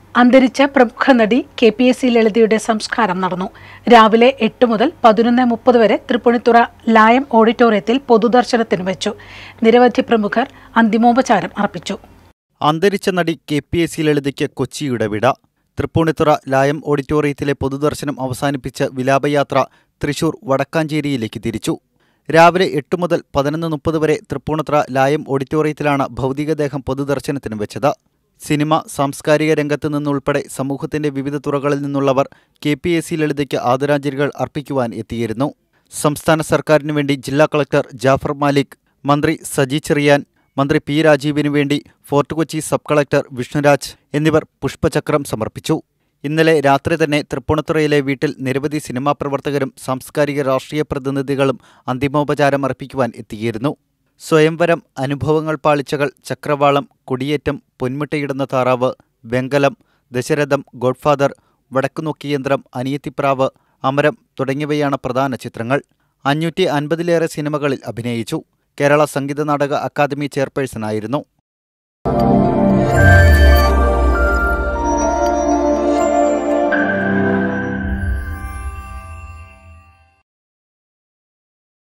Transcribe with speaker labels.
Speaker 1: അന്തരിച്ച പ്രമുഖ നടി കെ പി എസ് സി ലളിതയുടെ സംസ്കാരം നടന്നു രാവിലെ എട്ട് മുതൽ പതിനൊന്ന് മുപ്പത് വരെ തൃപ്പൂണിത്തുറ ലായം ഓഡിറ്റോറിയത്തിൽ പൊതുദർശനത്തിന് വെച്ചു നിരവധി പ്രമുഖർ അന്തിമോപചാരം അർപ്പിച്ചു
Speaker 2: അന്തരിച്ച നടി കെ പി എസ് സി ലളിതയ്ക്ക് കൊച്ചിയുടെ വിട തൃപ്പൂണിത്തുറ ലായം ഓഡിറ്റോറിയത്തിലെ പൊതുദർശനം അവസാനിപ്പിച്ച് വിലാപയാത്ര തൃശൂർ വടക്കാഞ്ചേരിയിലേക്ക് തിരിച്ചു രാവിലെ എട്ട് മുതൽ പതിനൊന്ന് മുപ്പത് വരെ തൃപ്പൂണിത്തുറ ലായം ഓഡിറ്റോറിയത്തിലാണ് ഭൗതികദേഹം പൊതുദർശനത്തിന് വെച്ചത് സിനിമ സാംസ്കാരിക രംഗത്ത് നിന്നുൾപ്പെടെ സമൂഹത്തിന്റെ വിവിധ തുറകളിൽ നിന്നുള്ളവർ കെ പി എസ് സി ലളിതയ്ക്ക് ആദരാഞ്ജലികൾ അർപ്പിക്കുവാൻ എത്തിയിരുന്നു സംസ്ഥാന സർക്കാരിനു വേണ്ടി ജില്ലാ കളക്ടർ ജാഫർ മാലിക് മന്ത്രി സജി ചെറിയാൻ മന്ത്രി പി രാജീവിനു വേണ്ടി Fort Kochi sub collector Vishnuraj എന്നിവർ പുഷ്പചക്രം സമർപ്പിച്ചു ഇന്നലെ രാത്രി തന്നെ തൃപ്പൂണിത്തുറയിലെ വീട്ടിൽ നിരവധി സിനിമാ പ്രവർത്തകരും സാംസ്കാരിക രാഷ്ട്രീയ പ്രതിനിധികളും അന്തിമോപചാരം അർപ്പിക്കുവാൻ എത്തിയിരുന്നു സ്വയംവരം അനുഭവങ്ങൾ പാളിച്ചകൾ ചക്രവാളം കൊടിയേറ്റം പൊന്മുട്ടയിടുന്ന താറാവ് വെങ്കലം ദശരഥം ഗോഡ്ഫാദർ വടക്കുനോക്കിയന്ത്രം അനിയത്തിപ്രാവ് അമരം തുടങ്ങിയവയാണ് പ്രധാന ചിത്രങ്ങൾ അഞ്ഞൂറ്റി അൻപതിലേറെ സിനിമകളിൽ അഭിനയിച്ചു കേരള സംഗീത നാടക അക്കാദമി ചെയർപേഴ്സണായിരുന്നു